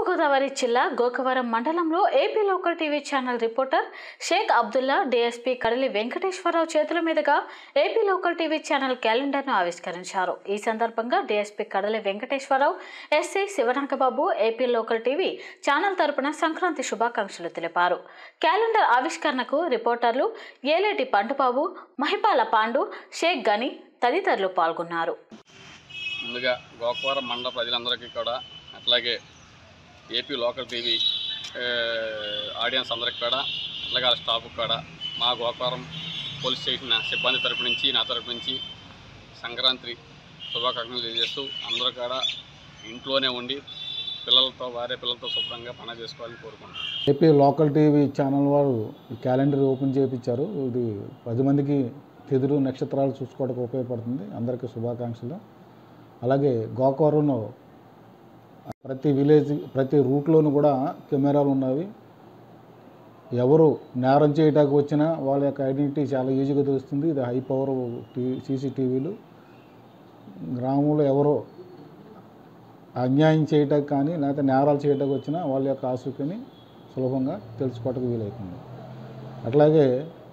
తూర్పుగోదావరి జిల్లా గోకవరం మండలంలో AP local TV channel reporter Sheikh Abdullah DSP Kadali Venkateswara Rao చేతుల మీదుగా ఏపీ లోకల్ టీవీ ఛానల్ క్యాలెండర్ను ఆవిష్కరించారు ఈ సందర్భంగా DSP Kadali Venkateswara Rao SI Sivanagababu AP local TV channel తరపున సంక్రాంతి శుభాకాంక్షలు తెలిపారు క్యాలెండర్ ఆవిష్కరణకు రిపోర్టర్లు ఏలేటి పండుబాబు మహిపాల పాండు షేక్ గని తదితరులు పాల్గొన్నారు ముందుగా గోకవరం మండల ప్రజలందరికీ కూడా అట్లాగే ఏపీ లోకల్ టీవీ ఆ, ఆడియన్స్ అందరికి కూడా అట్లాగే ఆ స్టాఫ్కి కూడా మా గోకవరం పోలీస్ స్టేషన్ సిబ్బంది తరపు నుంచి నా తరపు నుంచి సంక్రాంతి శుభాకాంక్షలు తెలియజేస్తూ అందరూ కూడా ఇంట్లోనే ఉండి పిల్లలతో భార్య పిల్లలతో శుభ్రంగా పండుగ చేసుకోవాలని కోరుకుంటున్నాను ఏపీ లోకల్ టీవీ ఛానల్ వారు ఈ క్యాలెండర్ ఓపెన్ చేయించారు ఇది పది మందికి తెదురు నక్షత్రాలు చూసుకోవడానికి ఉపయోగపడుతుంది అందరికీ శుభాకాంక్షలు అలాగే గోకవరంలో ప్రతి విలేజ్ ప్రతి రూట్లోనూ కూడా కెమెరాలు ఉన్నవి ఎవరు నేరం చేయడానికి వచ్చినా వాళ్ళ యొక్క ఐడెంటిటీ చాలా ఈజీగా తెలుస్తుంది ఇది హై పవర్ టీ సీసీటీవీలు గ్రామంలో ఎవరో అన్యాయం చేయటానికి కానీ లేకపోతే నేరాలు చేయటానికి వచ్చినా వాళ్ళ యొక్క ఆసక్తిని సులభంగా తెలుసుకోవడానికి వీలవుతుంది అట్లాగే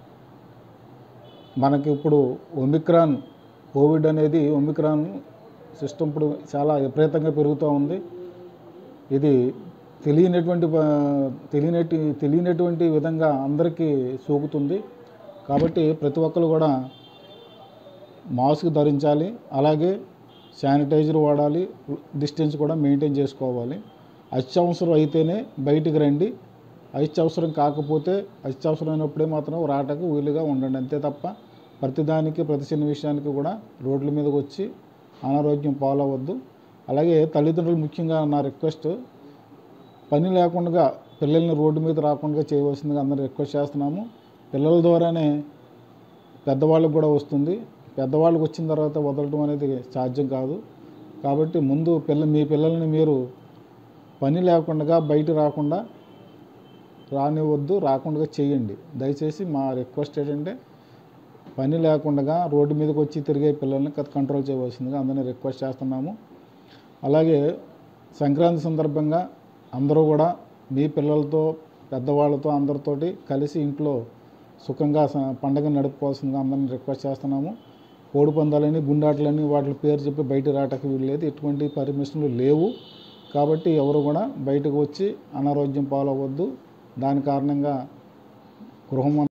మనకి ఇప్పుడు ఒమిక్రాన్ కోవిడ్ అనేది ఒమిక్రాన్ సిస్టమ్ ఇప్పుడు చాలా విపరీతంగా పెరుగుతూ ఉంది ఇది తెలియనటువంటి ప- తెలియనటి తెలియనటువంటి విధంగా అందరికీ సోకుతుంది కాబట్టి ప్రతి ఒక్కరు కూడా మాస్క్ ధరించాలి అలాగే శానిటైజర్ వాడాలి డిస్టెన్స్ కూడా మెయింటైన్ చేసుకోవాలి అత్యవసరం అయితేనే బయటికి రండి అత్యవసరం కాకపోతే అత్యవసరమైనప్పుడే మాత్రం రాటకు వీలుగా ఉండండి అంతే తప్ప ప్రతిదానికి ప్రతి చిన్న విషయానికి కూడా రోడ్ల మీదకి వచ్చి అనారోగ్యం పాలవద్దు అలాగే తల్లిదండ్రులు ముఖ్యంగా నా రిక్వెస్ట్ పని లేకుండా పిల్లల్ని రోడ్డు మీద రాకుండా చేయవలసిందిగా అందరూ రిక్వెస్ట్ చేస్తున్నాము పిల్లల ద్వారానే పెద్దవాళ్ళకి కూడా వస్తుంది పెద్దవాళ్ళకి వచ్చిన తర్వాత వదలటం అనేది సాధ్యం కాదు కాబట్టి ముందు పిల్ల మీ పిల్లల్ని మీరు పని లేకుండా బయట రాకుండా రానివద్దు రాకుండా చేయండి దయచేసి మా రిక్వెస్ట్ ఏంటంటే పని లేకుండా రోడ్డు మీదకి వచ్చి తిరిగే పిల్లల్ని కట్ కంట్రోల్ చేయవలసిందిగా అందరినీ రిక్వెస్ట్ చేస్తున్నాము అలాగే సంక్రాంతి సందర్భంగా అందరూ కూడా మీ పిల్లలతో పెద్దవాళ్ళతో అందరితోటి కలిసి ఇంట్లో సుఖంగా స- పండగ నడుపుకోవాల్సిందిగా అందరిని రిక్వెస్ట్ చేస్తున్నాము కోడి పందాలని గుండాట్లని వాటి పేరు చెప్పి బయట రావటానికి వీల్లేదు ఎటువంటి పర్మిషన్లు లేవు కాబట్టి ఎవరు కూడా బయటకు వచ్చి అనారోగ్యం పాలవద్దు దాని కారణంగా గృహం